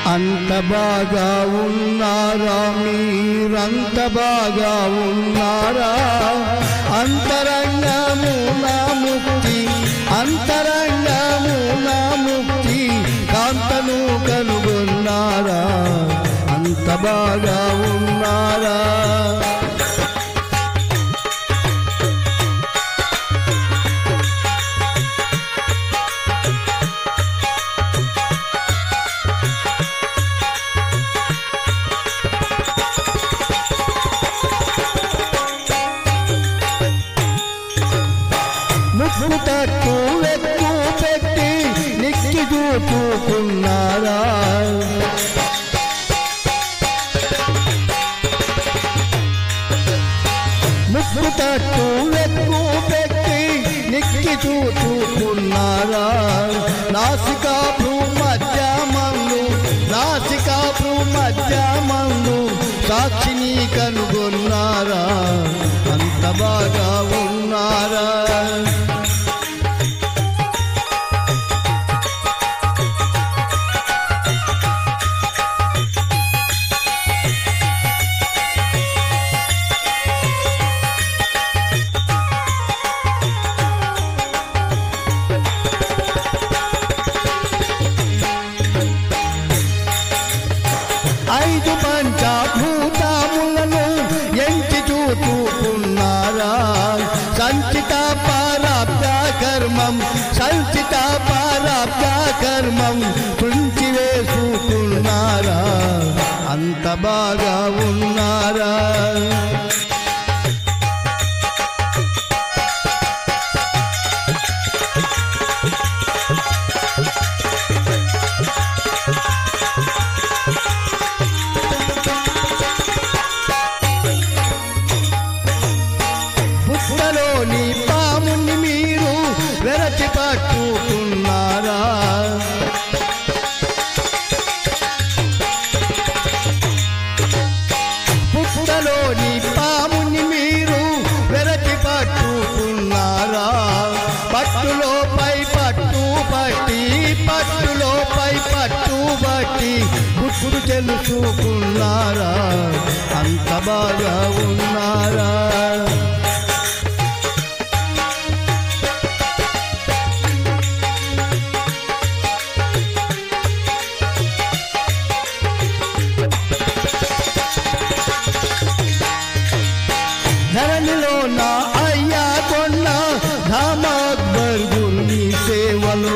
అంత బాగా ఉన్నారా మీరంత బాగా ఉన్నారా అంతరంగము నా ముక్తి అంతరంగము నా ముక్తి కాంతను కనుగొన్నారా అంత బాగా ఉన్నారా ముక్కు తట్టు ఎక్కువ పెట్టి నిక్కి చూపుకున్నారా ముక్కు తట్టు ఎక్కువ పెట్టి నిక్కి చూపుకున్నారా నాసికా మధ్య మందు నాసికా మధ్య మందు సాక్షిని కనుగొన్నారా అంత బాగా ఉన్నారా ఐదు పంచభూతములను ఎంచి చూచుకున్నారా సంచిత పారాబ్ద కర్మం సంచిత పారాబ్ద కర్మం తుంచి వేసుకున్నారా అంత బాగా ఉన్నారా పుట్టలోని పాముని మీరు వెరచి పట్టుకున్నారా పుట్టలోని పాముని మీరు వెరచి పట్టుకున్నారా పట్టులో పై పట్టు పట్టి పట్టులో పై పట్టు పట్టి గుట్టు తెలుసుకున్నారా అంత బాగా ఉన్నారా ధరణిలో నా అయ్యా కొన్న ధామాక్బర్ గురుని సేవలు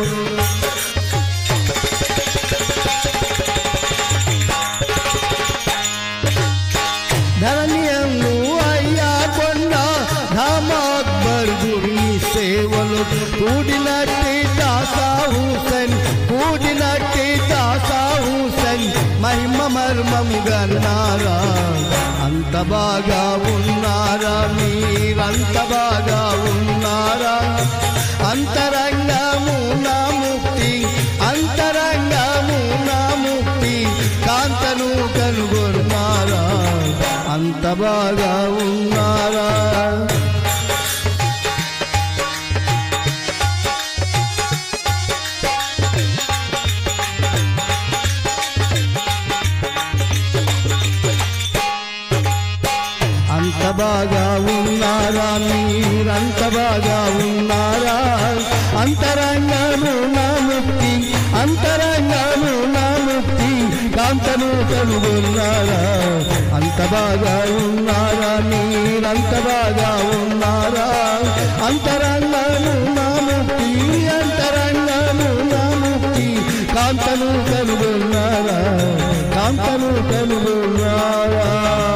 ధరణియందు అయ్యా కొన్న ధామాక్బర్ గురుని సేవలు కూడినట్టి దాసా హుసన్ కూడినట్టి దాసా హుసన్ మహిమ మర్మము గన్నారా అంత బాగా ఉన్నారా మీరంత బాగా ఉన్నారా అంతరంగము నా ముక్తి అంతరంగము నా ముక్తి కాంతను కనుగొన్నారా అంత బాగా ఉన్నారా అంత బాగా ఉన్నారా మీరంత బాగా ఉన్నారా అంతరంగము నా ముక్తి అంతరంగము నా ముక్తి కాంతను కనుగొన్నారా అంత బాగా ఉన్నారా మీరంత బాగా ఉన్నారా అంతరంగము నా ముక్తి అంతరంగము నా ముక్తి కాంతను కనుగొన్నారా కాంతను కనుగొన్నారా